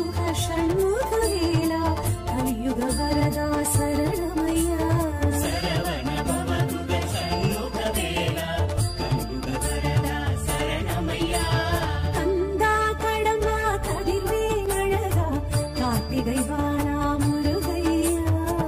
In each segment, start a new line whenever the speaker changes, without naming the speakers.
பவதுக ஷண்முகவேலா கலியுக வரதா சரணமையா
சரவண பவதுக சண்முகவேலா கலியுக வரதா சரணமையா
கந்தா கடம்பா கதிர்வேல் அழகா கார்த்திகை வாரா முருகையா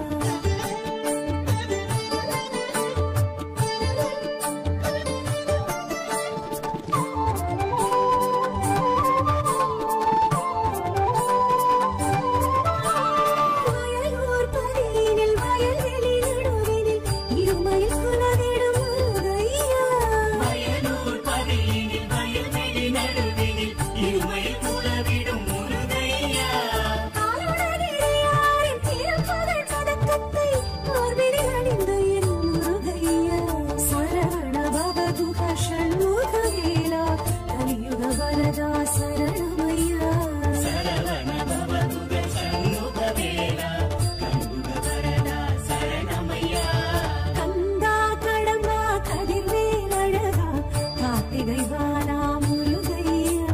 வயலூர் பரியினில் வயல்வெளி நடுவினில் இருமையில் குலவிடும் முருகையா
வயலூர் பதியினில் வயல்வெளி நடுவினில் இருமையில் குலவிடும் முருகையா
ஆளுநரிடையாரின் திருப்புகழ் பதக்கத்தை மார்பினில் அணிந்த என் முருகையா. சரவண பவதுக ஷண்முகவேலா, கலியுக வரதா சரணமையா.
சரவண பவதுக சண்முகவேலா கலியுக வரதா சரணமையா
கந்தா கடம்பா கதிர்வேல் அழகா, கார்த்திகை வாரா முருகையா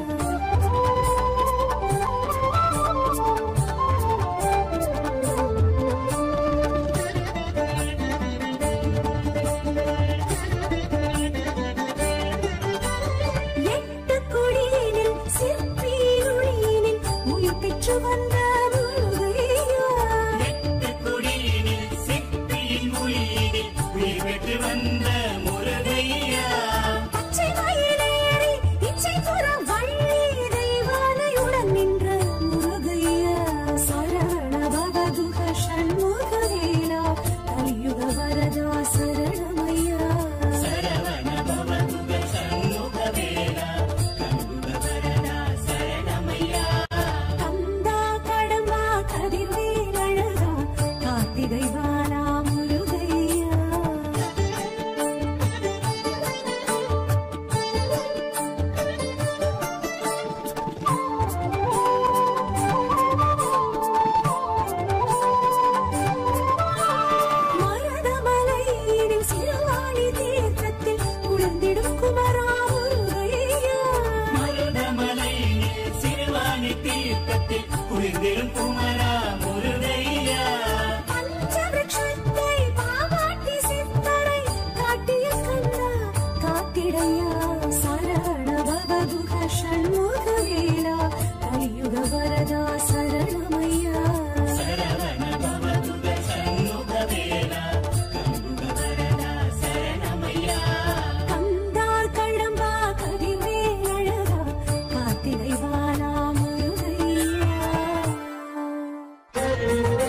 எட்டு குடியினில் சிற்பியுளியினில் உயிர் பெற்று வந்த முருகையா
எட்டு குடியினில் சிப்பியின் மொழியினில் உயிர் பெற்று வந்த முருகையா
பச்சை மயிலேறி இச்சை புற வள்ளி தெய்வானையுடன் நின்ற முருகையா சரவண பவதுக ஷண்முகவேலா கலியுக வரதா சரணமையா
சரவண பவதுக சண்முகவேலா கலியுக வரதா சரணமையா
கந்தா கடம்பா கதிர்வேல் அழகா கார்த்திகை வாரா முருகையா மருதமலையினில் சிறுவாணி தீர்த்தத்தில் குளிர்ந்திடும் குமரா முருகையா
மருதமலையினில் சிறுவாணி தீர்த்தத்தில் குளிர்ந்திடும் குமரா முருகையா
பஞ்சவிருட்சத்தை பாவாட்டி சித்தரை காட்டிய கண்ணா காத்திடையா சரவண பவதுக ஷண்முகவேலா கலியுக வரதா சரணமையா
சரவண பவதுக சண்முகவேலா கலியுக வரதா சரணமையா
கந்தார் கடம்பா கதிர்வேல் அழகா கார்த்திகை வாரா முருகையா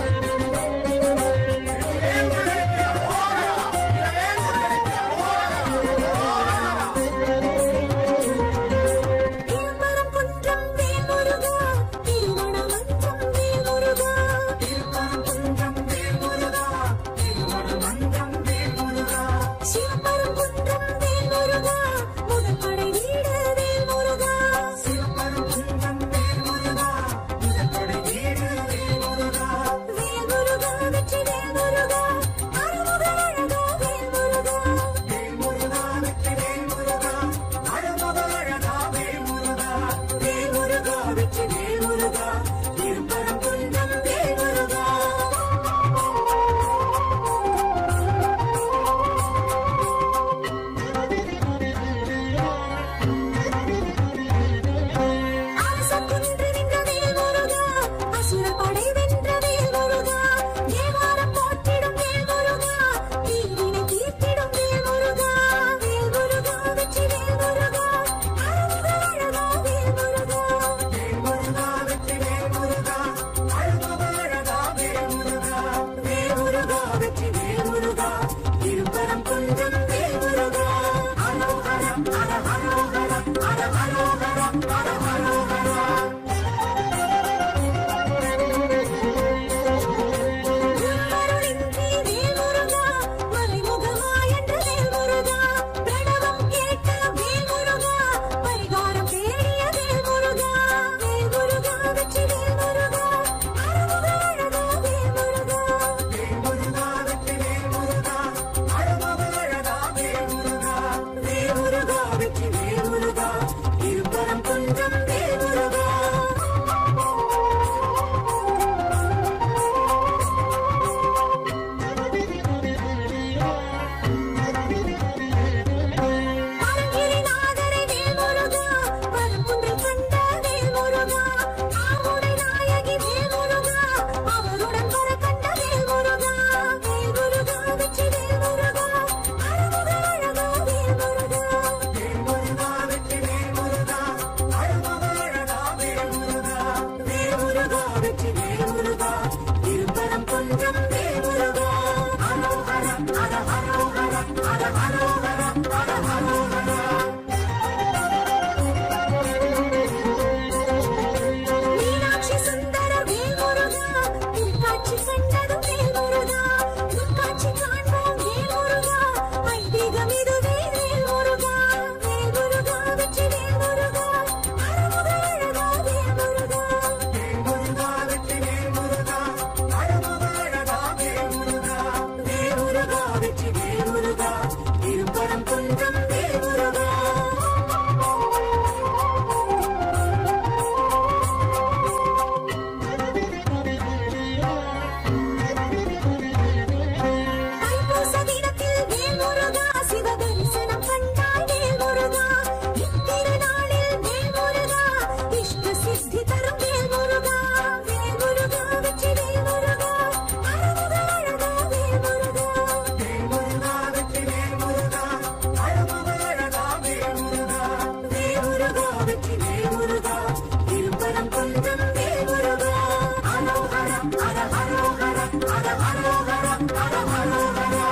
குன்றம் வேல் முருகா அரோகரா அர அரோகரா அர அரோகரா அர அரோகரா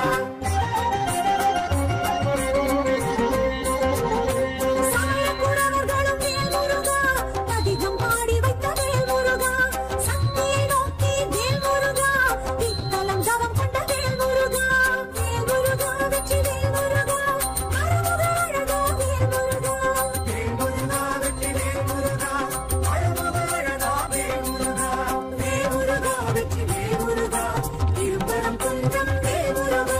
சாயக்குறவர்களும் வேல் முருகா அதிகம் பாடி வைத்த வேல் முருகா சக்தியை நோக்கி வேல் முருகா இத்தலம் தவம் கொண்ட வேல் முருகா வேல் முருகா வெற்றி வேல் முருகா அருமுக அழகா வேல் முருகா வேல் முருகா வெற்றி வேல் முருகா அருமுக அழகா வேல் முருகா வேல் முருகா வெற்றி வேல் முருகா திருப்பரம் குன்றம் வேல் முருகா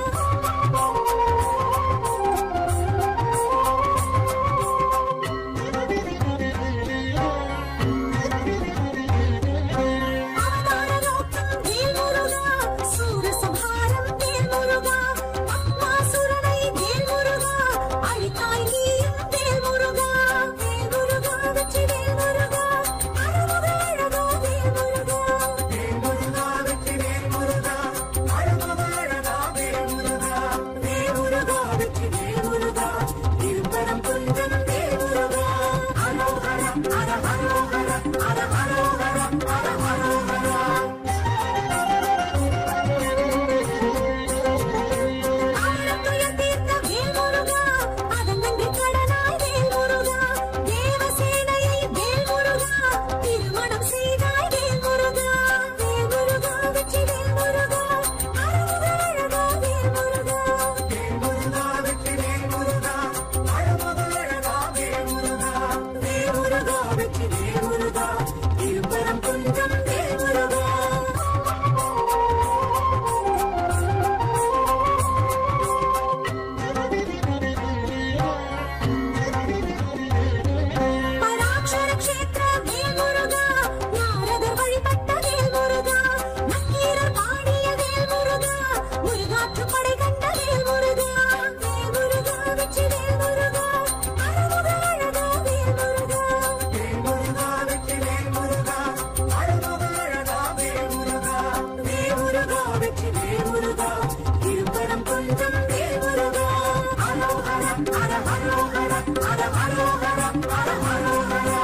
அவதாரலோகம் வேல் முருகா சூரசம்ஹாரம் வேல் முருகா அம்மாசுரனை வேல் முருகா அழித்தாய் நீயும் வேல் முருகா வேல் முருகா வெற்றி வேல் முருகா அருமுக அழகா வேல் முருகா வேல் முருகா வெற்றி வேல் முருகா அருமுக அழகா வேல் முருகா வேல் முருகா வெற்றி வேல் முருகா திருப்பரம் குன்றம் வேல் முருகா அரோகரா அர அரோகரா அர அரோகரா அர அரோகரா ஆயிரத்துயர் தீர்த்த வேல் முருகா அதன் நன்றி கடனாய் வேல் முருகா தேவசேனையை வேல் முருகா திருமணம் செய்தாய் வேல் முருகா வேல் முருகா வெற்றி வேல் முருகா அருமுக அழகா வேல் முருகா வேல் முருகா வெற்றி வேல் முருகா அருமுக அழகா வேல் முருகா வேல் முருகா வெற்றி வேல் முருகா திருப்பரம் குன்றம் வேல் முருகா பராட்சர க்ஷேத்திர வேல் முருகா நாரதர் வழிபட்ட வேல் முருகா நக்கீரர் பாடிய வேல் முருகா முருகாற்று படை கண்ட வேல் முருகா வேல் முருகா வெற்றி வேல் முருகா அருமுக அழகா வேல் முருகா வேல் முருகா வெற்றி வேல் முருகா அருமுக அழகா வேல் முருகா வேல் முருகா வெற்றி வேல் முருகா திருப்பரம் குன்றம் வேல் முருகா அரோகரா அர அரோகரா அர அரோகரா அர அரோகரா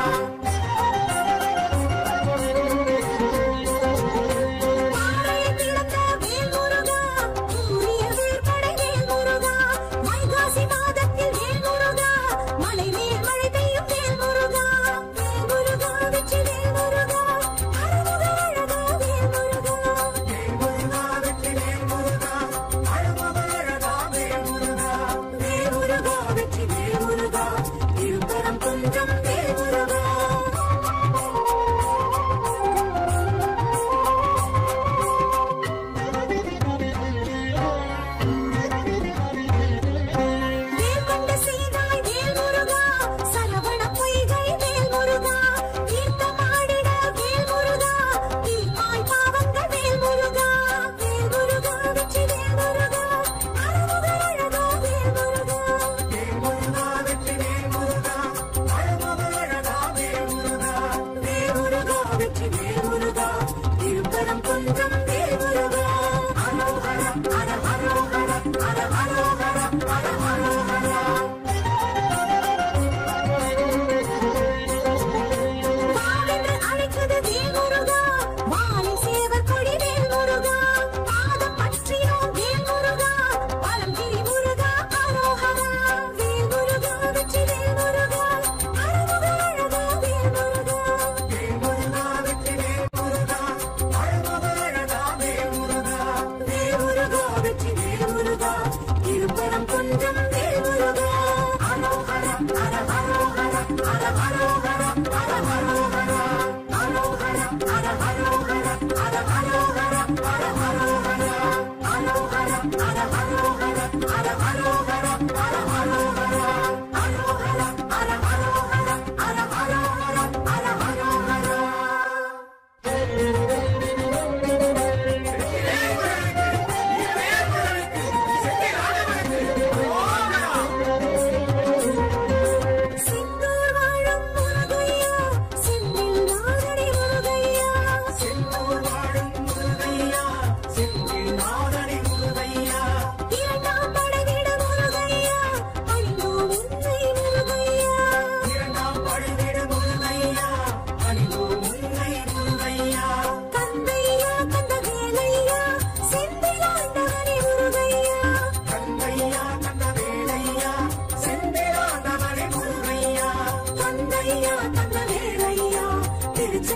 பாறையை பிளந்த வேல் முருகா கூறிய வேற்படை வேல் முருகா வைகாசி மாதத்தில் வேல் முருகா மலை மேல் மழை பெய்யும் வேல் முருகா வேல் முருகா வெற்றி வேல் முருகா அருமுக அழகா வேல் முருகா வேல் முருகா வெற்றி வேல் முருகா அருமுக அழகா வேல் முருகா வேல் முருகா வெற்றி வேல் முருகா திருப்பரம் குன்றம் வேல் முருகா வேல் கொண்ட சீதாய் வேல் முருகா சரவண பொய்கை வேல் முருகா தீர்த்தமாடிட வேல் முருகா தீர்மாய் பாவங்கள் வேல் முருகா வேல் முருகா வெற்றி வேல் முருகா அருமுக அழகா வேல் முருகா வேல் முருகா வெற்றி வேல் முருகா அருமுக அழகா வேல் முருகா வேல் முருகா வெற்றி வேல் முருகா திருப்பரம் குன்றம் வேல் முருகா அரோகரா அர அரோகரா அர அரோகரா அர அரோகரா வாவென்று அழைக்குது வேல் முருகா வானில் சேவர் கொடி வேல் முருகா பாதம் பற்றினோம் வேல் முருகா பலம் திரி முருகா அரோகரா வேல் முருகா வெற்றி வேல் முருகா அருமுக அழகா வேல் முருகா வேல் முருகா வெற்றி வேல்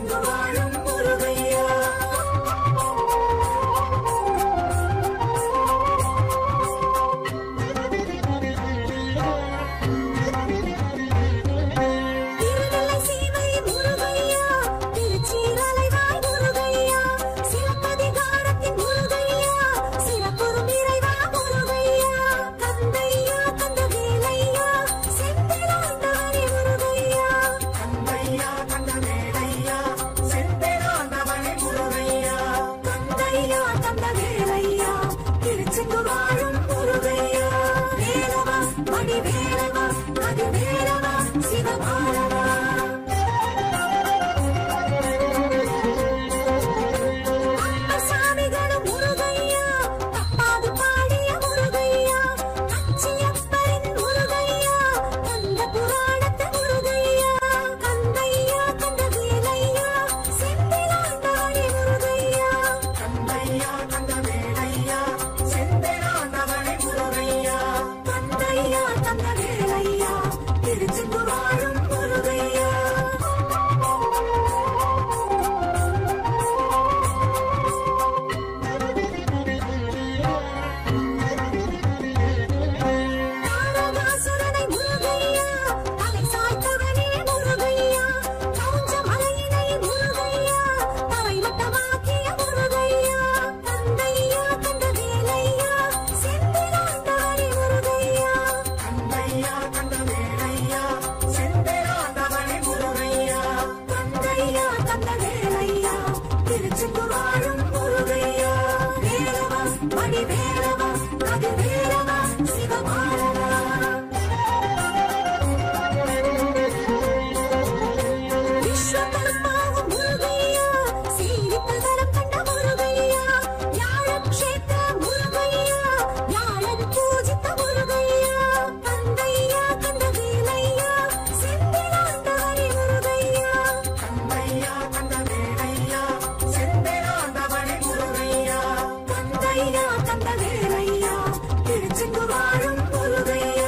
திருச்செங்கு வாழும் முருகையா திருநெல்லை சீமை முருகையா திருச்சீரலைவாய் முருகையா சிலப்பதிகாரத்தின் முருகையா சிறப்புறும் இறைவா முருகையா கந்தையா கந்தவேலையா செந்திலாண்டவனே முருகையா
கந்தையா கந்தவேலையா செந்தேராண்டவனே முருகையா
கந்தையா கந்தவேலையா திருச்செங்கு வாழும் முருகையா வேலவா மணி வேலவா அது வேலவா சிவபாலவா சாமிகளும் முருகையா தப்பாது பாடிய முருகையா கச்சியப்பரின் முருகையா கந்த புராணத்து முருகையா கந்தையா கந்த வேலையா செந்திலாண்டானே முருகையா
கந்தையா கந்தவேலையா செந்தேராண்டவனே முருகையா
கந்தையா கந்த வேலையா திருச்செங்கு வாழும் முருகையா தாரகாசுரனை முருகையா தலை சாய்த்தவனே முருகையா கவுஞ்ச மலையினை முருகையா தலை வட்டமாக்கிய முருகையா கந்தையா கந்த வேலையா செந்திலாண்டானே முருகையா
கந்தையா கந்தவேலையா செந்தேராண்டவனே முருகையா
கந்தையா கந்த வேலையா திருச்செங்கு வாழும் முருகையா வேலவா மணி வேலவா கதி வேலவா சிவபாலவா விஸ்வகர்மாவும் முருகையா சீரித்ததரம் கண்ட முருகையா ஞானக்ஷேத்திர முருகையா ஞானன் பூஜித்த முருகையா கந்தையா கந்த வேலையா செந்திலாண்டானே முருகையா
கந்தையா கந்தவேலையா செந்தேராண்டவனே முருகையா
கந்தையா கந்த வேலையா திருச்செங்கு வாழும் முருகையா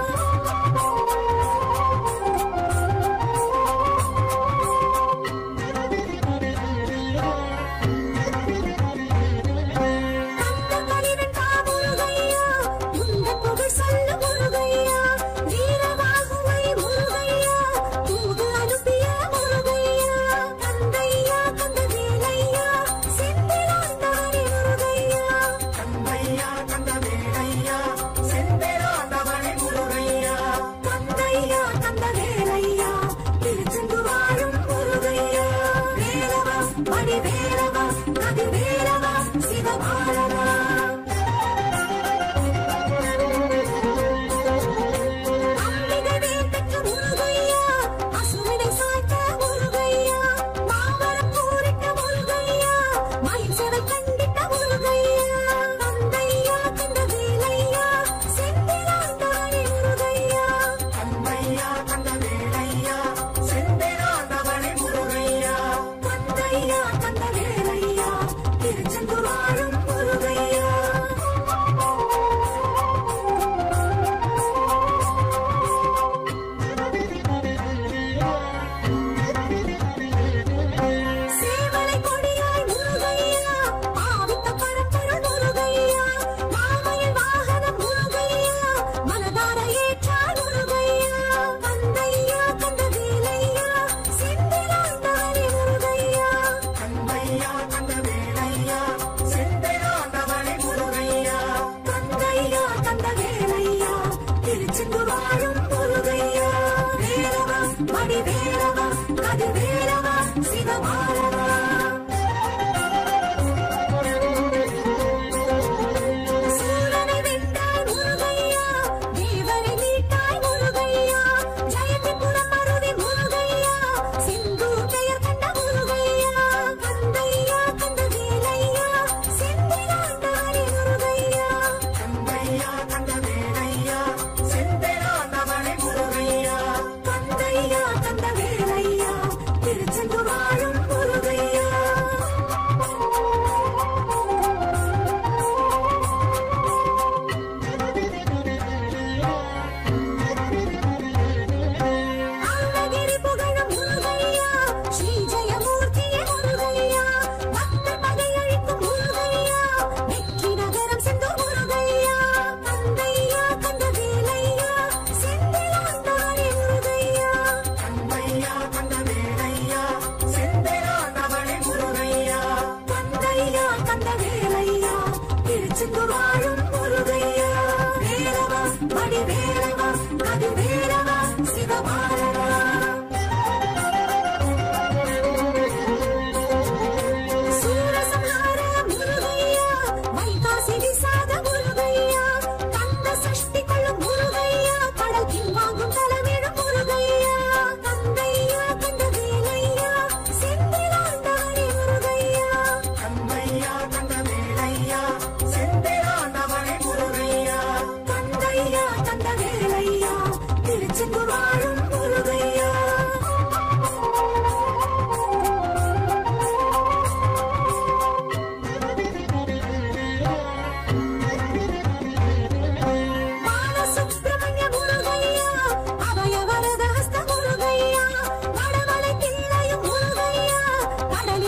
கந்த கலிவெண்பா முருகையா உந்த புகழ் சொல்ல முருகையா வீரவாகுவை முருகையா தூது அனுப்பிய முருகையா கந்தையா கந்த வேலையா செந்திலாண்டானே முருகையா
கந்தையா கந்தவேலையா செந்தேராண்டவனே முருகையா
கந்தையா கந்த வேலையா திருச்செங்கு வாழும் முருகையா வேலவா மணி வேலவா கதி வேலவா சிவபாலவா அம்பிகை வேட்டற்ற முருகையா அசுரனை சாய்த்த முருகையா மாமரம் பூரிட்ட முருகையா மயில் செவல் கண்டிட்ட முருகையா கந்தையா கந்த வேலையா செந்திலாண்டானே முருகையா
கந்தையா கந்தவேலையா செந்தேராண்டவனே முருகையா
கந்தையா கந்த வேலையா திருச்செங்கு வாழும் முருகையா சேவலை கொடியாய் முருகையா பாவித்த பரம்பொருள் முருகையா மாமயில் வாகனம் முருகையா மனதார ஏற்றார் முருகையா கந்தையா கந்த வேலையா செந்திலாண்டானே முருகையா
கந்தையா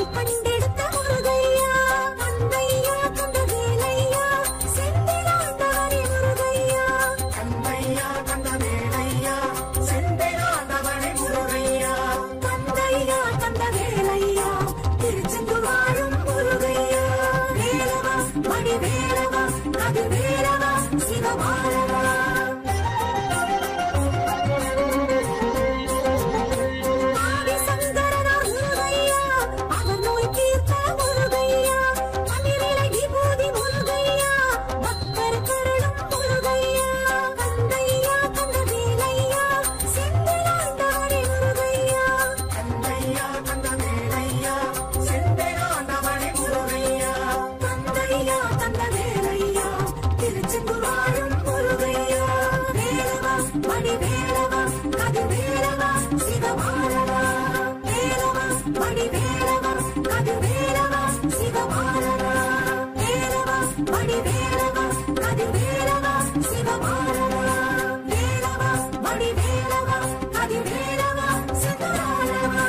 கண்டெடுத்த முருகையா கந்தையா கந்த வேலையா செந்திலாண்டவனே முருகையா
கந்தையா கந்த வேலையா செந்திலாண்டவனே முருகையா
கந்தையா கந்த வேலையா திருச்செந்து வாழும் முருகையா வேலவா மணி வேலவா அது வேலவா சிவமாலவா ஆதிசங்கரனார் முருகையா அவர் நோய் தீர்த்த முருகையா அமிரிலை விபூதி முருகையா பக்தர் கருளும் முருகையா கந்தையா கந்த வேலையா செந்திலாண்டவனே முருகையா
கந்தையா கந்த வேலையா செந்திலாண்டவனே முருகையா
கந்தையா கந்த வேலையா திருச்செந்தூர் வாழும் முருகையா வேலவா மணி வேலவா கது வேலவா சிவமாலவா வேலவா மணி வேலவா கது வேலவா சிவமாலவா வேலவா மணி வேலவா கது வேலவா சிவமாலவா வேலவா மணி வேலவா கது வேலவா சிவமாலவா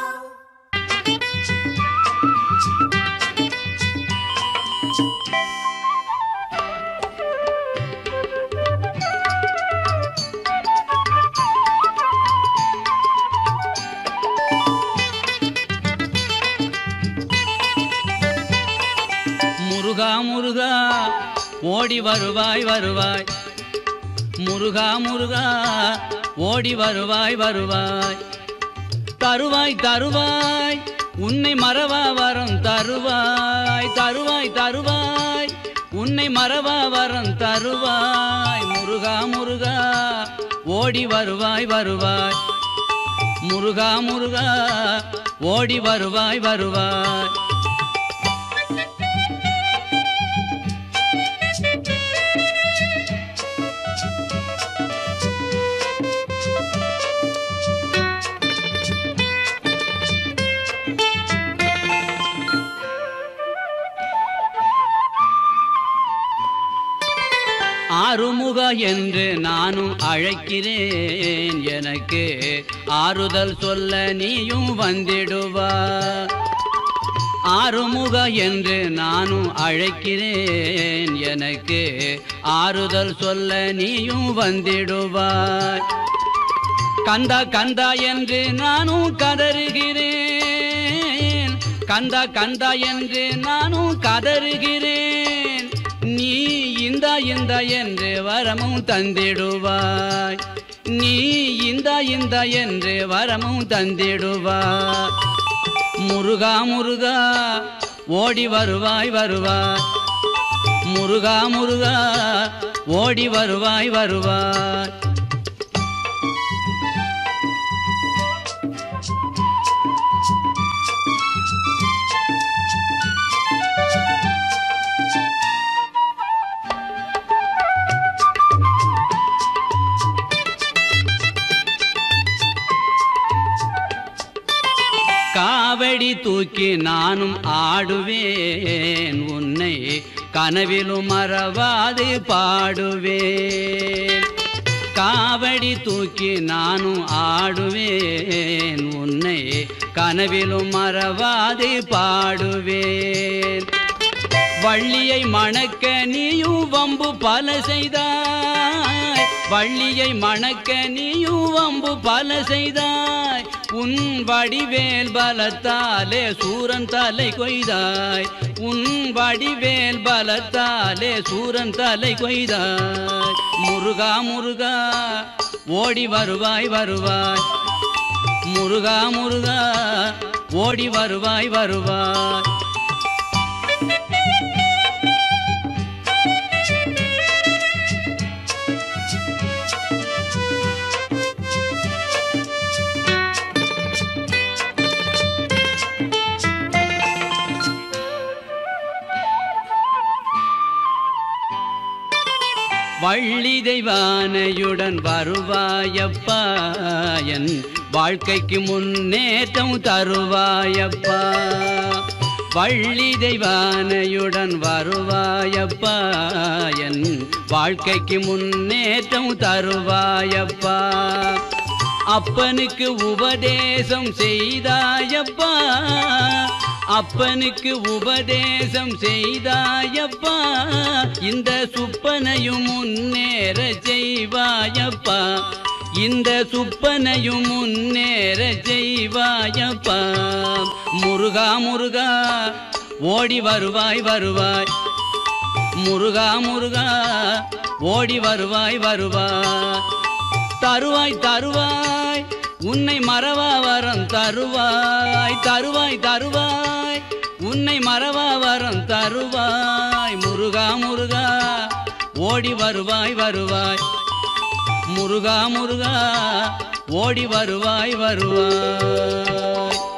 முருகா முருகா ஓடி வருவாய் வருவாய் முருகா முருகா ஓடி வருவாய் வருவாய் தருவாய் தருவாய் உன்னை மறவா வரம் தருவாய் தருவாய் தருவாய் உன்னை மறவா வரம் தருவாய் முருகா முருகா ஓடி வருவாய் வருவாய் முருகா முருகா ஓடி வருவாய் வருவாய் ஆறுமுக என்று நானும் அழைக்கிறேன் எனக்கு ஆறுதல் சொல்ல நீயும் வந்திடுவா ஆறுமுக என்று நானும் அழைக்கிறேன் எனக்கு ஆறுதல் சொல்ல நீயும் வந்திடுவாய் கந்தா கந்தா என்று நானும் கதறுகிறேன் கந்தா கந்தா என்று நானும் கதறுகிறேன் நீ இந்த இந்த என்று வரமும் தந்திடுவாய் நீ இந்த இந்த என்று வரமும் தந்திடுவாய் முருகா முருகா ஓடி வருவாய் வருவாய் முருகா முருகா ஓடி வருவாய் வருவாய் காவடி தூக்கி நானும் ஆடுவேன் உன்னை கனவிலும் மறவாது பாடுவேன் காவடி தூக்கி நானும் ஆடுவேன் உன்னை கனவிலும் மறவாது பாடுவேன் வள்ளியை மணக்க நீயும் வம்பு பல செய்தாய் வள்ளியை மணக்க நீயும் வம்பு பல செய்தாய் உன் வடிவேல் பலத்தாலே சூரன் தலை கொய்தாய் உன் வடிவேல் பலத்தாலே சூரன் தலை கொய்தாய் முருகா முருகா ஓடி வருவாய் வருவாய் முருகா முருகா ஓடி வருவாய் வருவாய் வள்ளி தெய்வானையுடன் வருவாயப்பா என் வாழ்க்கைக்கு முன்னேற்றம் தருவாயப்பா வள்ளி தெய்வானையுடன் வருவாயப்பா என் வாழ்க்கைக்கு முன்னேற்றம் தருவாயப்பா அப்பனுக்கு உபதேசம் செய்தாயப்பா அப்பனுக்கு உபதேசம் செய்தாயப்பா இந்த சுப்பனையும் முன்னேற செய்வாயப்பா இந்த சுப்பனையும் முன்னேற செய்வாயப்பா முருகா முருகா ஓடி வருவாய் வருவாய் முருகா முருகா ஓடி வருவாய் வருவாய் தருவாய் தருவாய் உன்னை மறவா வரம் தருவாய் தருவாய் தருவாய் உன்னை மறவா வரம் தருவாய் முருகா முருகா ஓடி வருவாய் வருவாய் முருகா முருகா ஓடி வருவாய் வருவாய்